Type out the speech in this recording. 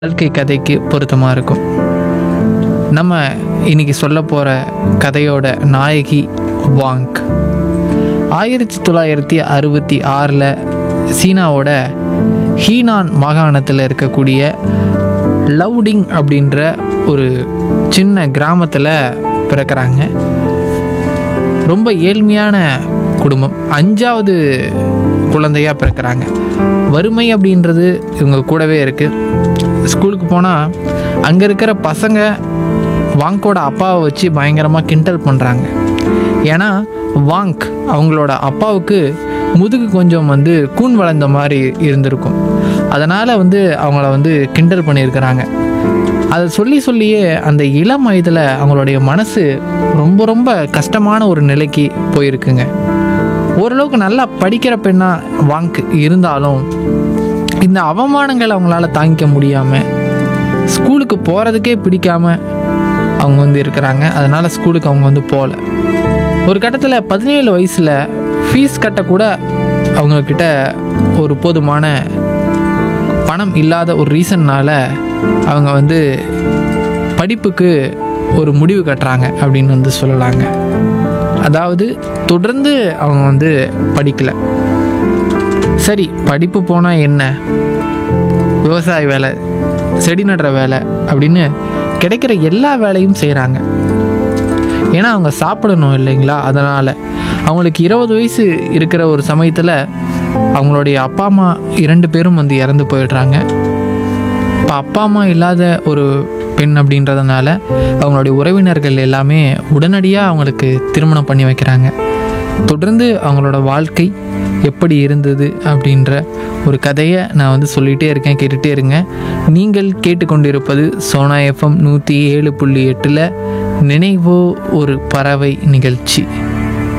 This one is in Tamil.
வாழ்க்கை கதைக்கு பொருத்தமாக இருக்கும் நம்ம இன்னைக்கு சொல்ல போகிற கதையோட நாயகி வாங்க் ஆயிரத்தி தொள்ளாயிரத்தி அறுபத்தி ஆறில் சீனாவோட ஹீனான் மாகாணத்தில் இருக்கக்கூடிய லவுடிங் அப்படின்ற ஒரு சின்ன கிராமத்தில் பிறக்கிறாங்க ரொம்ப ஏழ்மையான குடும்பம் அஞ்சாவது குழந்தையாக பிறக்கிறாங்க வறுமை அப்படின்றது இவங்க கூடவே இருக்குது ஸ்கூலுக்கு போனால் அங்கே இருக்கிற பசங்க வாங்கோட அப்பாவை வச்சு பயங்கரமாக கிண்டல் பண்ணுறாங்க ஏன்னா வாங்க் அவங்களோட அப்பாவுக்கு முதுகு கொஞ்சம் வந்து கூன் வளர்ந்த மாதிரி இருந்திருக்கும் அதனால் வந்து அவங்கள வந்து கிண்டல் பண்ணியிருக்கிறாங்க அதை சொல்லி சொல்லியே அந்த இளம் வயதில் அவங்களுடைய மனசு ரொம்ப ரொம்ப கஷ்டமான ஒரு நிலைக்கு போயிருக்குங்க ஓரளவுக்கு நல்லா படிக்கிற பெண்ணா வாங்க் இருந்தாலும் இந்த அவமானங்களை அவங்களால தாங்கிக்க முடியாமல் ஸ்கூலுக்கு போகிறதுக்கே பிடிக்காம அவங்க வந்து இருக்கிறாங்க அதனால் ஸ்கூலுக்கு அவங்க வந்து போகல ஒரு கட்டத்தில் பதினேழு வயசில் ஃபீஸ் கட்டக்கூட அவங்கக்கிட்ட ஒரு போதுமான பணம் இல்லாத ஒரு ரீசன்னால் அவங்க வந்து படிப்புக்கு ஒரு முடிவு கட்டுறாங்க அப்படின்னு வந்து சொல்லலாங்க அதாவது தொடர்ந்து அவங்க வந்து படிக்கலை சரி படிப்பு போனால் என்ன விவசாய வேலை செடி நடுற வேலை அப்படின்னு கிடைக்கிற எல்லா வேலையும் செய்கிறாங்க ஏன்னா அவங்க சாப்பிடணும் இல்லைங்களா அதனால் அவங்களுக்கு இருபது வயசு இருக்கிற ஒரு சமயத்தில் அவங்களுடைய அப்பா அம்மா இரண்டு பேரும் வந்து இறந்து போயிடுறாங்க இப்போ அப்பா அம்மா இல்லாத ஒரு பெண் அப்படின்றதுனால அவங்களுடைய உறவினர்கள் எல்லாமே உடனடியாக அவங்களுக்கு திருமணம் பண்ணி வைக்கிறாங்க தொடர்ந்து அவங்களோட வாழ்க்கை எப்படி இருந்தது அப்படின்ற ஒரு கதையை நான் வந்து சொல்லிகிட்டே இருக்கேன் கேட்டுகிட்டே இருங்க நீங்கள் கேட்டுக்கொண்டிருப்பது சோனா எஃப்எம் நூற்றி ஏழு புள்ளி எட்டில் நினைவோ ஒரு பறவை நிகழ்ச்சி